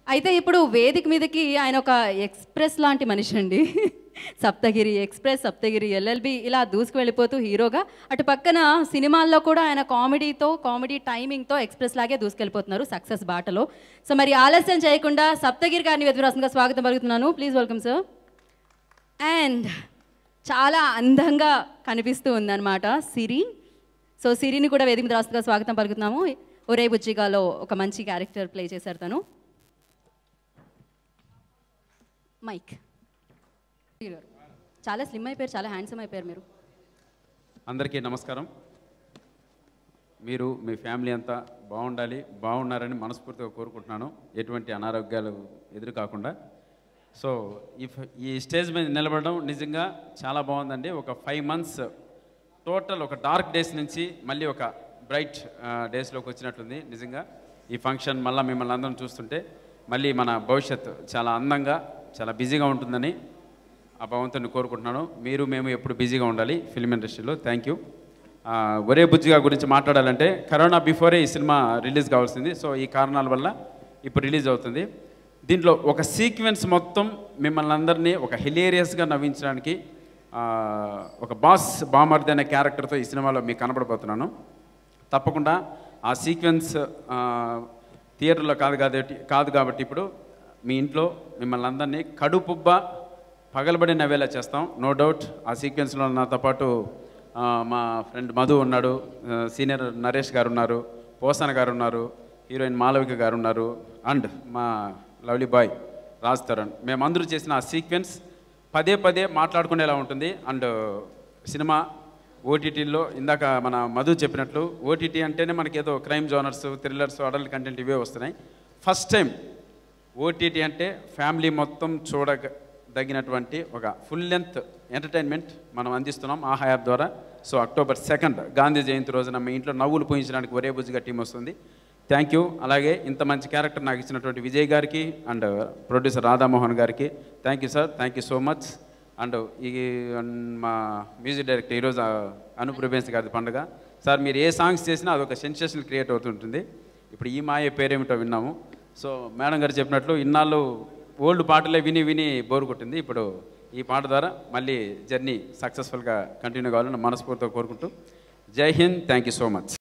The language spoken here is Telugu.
అయితే ఇప్పుడు వేదిక మీదకి ఆయన ఒక ఎక్స్ప్రెస్ లాంటి మనిషి అండి సప్తగిరి ఎక్స్ప్రెస్ సప్తగిరి ఎల్ఎల్బి ఇలా దూసుకు వెళ్ళిపోతూ హీరోగా అటు పక్కన సినిమాల్లో కూడా ఆయన కామెడీతో కామెడీ టైమింగ్తో ఎక్స్ప్రెస్ లాగే దూసుకెళ్ళిపోతున్నారు సక్సెస్ బాటలో సో మరి ఆలస్యం చేయకుండా సప్తగిరి గారిని వెతురాసంగా స్వాగతం పలుకుతున్నాను ప్లీజ్ వెల్కమ్ సార్ అండ్ చాలా అందంగా కనిపిస్తూ ఉందన్నమాట సిరి సో సిరిని కూడా వేదిక మీద రాస్తుగా స్వాగతం పలుకుతున్నాము ఒరే బుజ్జిగాలో ఒక మంచి క్యారెక్టర్ ప్లే చేశారు తను మైక్ చాలా స్లిమ్ అయిపోయారు చాలా హ్యాండ్సమ్ అయిపోయారు మీరు అందరికీ నమస్కారం మీరు మీ ఫ్యామిలీ అంతా బాగుండాలి బాగున్నారని మనస్ఫూర్తిగా కోరుకుంటున్నాను ఎటువంటి అనారోగ్యాలు ఎదురు కాకుండా సో ఈ ఫ- ఈ స్టేజ్ మీద నిలబడడం నిజంగా చాలా బాగుందండి ఒక ఫైవ్ మంత్స్ టోటల్ ఒక డార్క్ డేస్ నుంచి మళ్ళీ ఒక బ్రైట్ డేస్లోకి వచ్చినట్లుంది నిజంగా ఈ ఫంక్షన్ మళ్ళీ మిమ్మల్ని అందరం చూస్తుంటే మళ్ళీ మన భవిష్యత్తు చాలా అందంగా చాలా బిజీగా ఉంటుందని ఆ భగవంతుని కోరుకుంటున్నాను మీరు మేము ఎప్పుడు బిజీగా ఉండాలి ఫిల్మ్ ఇండస్ట్రీలో థ్యాంక్ యూ ఆ, ఒరే బుజ్జిగా గురించి మాట్లాడాలంటే కరోనా బిఫోరే ఈ సినిమా రిలీజ్ కావాల్సింది సో ఈ కారణాల వల్ల ఇప్పుడు రిలీజ్ అవుతుంది దీంట్లో ఒక సీక్వెన్స్ మొత్తం మిమ్మల్ని అందరినీ ఒక హిలేరియస్గా నవ్వించడానికి ఆ, ఒక బాస్ బామర్ది అనే క్యారెక్టర్తో ఈ సినిమాలో మీకు కనబడబోతున్నాను తప్పకుండా ఆ సీక్వెన్స్ ఆ, థియేటర్లో కాదు కాబట్టి కాదు కాబట్టి ఇప్పుడు మీ ఇంట్లో మిమ్మల్ని అందరినీ కడుపుబ్బ పగలబడి నవ్వేలా చేస్తాం నో డౌట్ ఆ సీక్వెన్స్లో నాతో పాటు ఆ, మా ఫ్రెండ్ మధు ఉన్నాడు ఆ, సీనియర్ నరేష్ గారు ఉన్నారు పోసన గారు ఉన్నారు హీరోయిన్ మాలవిక గారు ఉన్నారు అండ్ మా లవ్లీ బాయ్ రాజ్ తరుణ్ మేమందరూ చేసిన ఆ సీక్వెన్స్ పదే పదే మాట్లాడుకునేలా ఉంటుంది అండ్ సినిమా ఓటీటీలో ఇందాక మన మధు చెప్పినట్లు ఓటీటీ అంటేనే మనకి ఏదో crime genres thrillers adult content ఇవే వస్తున్నాయి ఫస్ట్ టైం ఓటీటీ అంటే ఫ్యామిలీ మొత్తం చూడదగినటువంటి ఒక ఫుల్ లెంత్ ఎంటర్టైన్మెంట్ మనం అందిస్తున్నాం ఆహా యాప్ ద్వారా so October second Gandhi Jayanti రోజున మీ ఇంట్లో నవ్వులు పూయించడానికి ఒరే బుజ్జిగా టీం వస్తుంది థ్యాంక్ యూ అలాగే ఇంత మంచి క్యారెక్టర్ నాకు ఇచ్చినటువంటి విజయ్ గారికి అండ్ ప్రొడ్యూసర్ రాధామోహన్ గారికి thank you sir thank you so much and ఈ మా మ్యూజిక్ డైరెక్టర్ ఈరోజు అనూప్ రూబెన్స్ గారి పండుగ సార్ మీరు ఏ సాంగ్స్ చేసినా అదొక సెన్సేషన్ క్రియేట్ అవుతుంటుంది ఇప్పుడు ఈ మాయ పేరేమిటో విన్నాము సో మేడం గారు చెప్పినట్లు ఇన్నాళ్ళు ఓల్డ్ పాటలే విని విని బోర్ కొట్టింది ఇప్పుడు ఈ పాట ద్వారా మళ్ళీ జర్నీ సక్సెస్ఫుల్గా కంటిన్యూ కావాలని మనస్ఫూర్తిగా కోరుకుంటూ జై హింద్ థ్యాంక్ యూ సో మచ్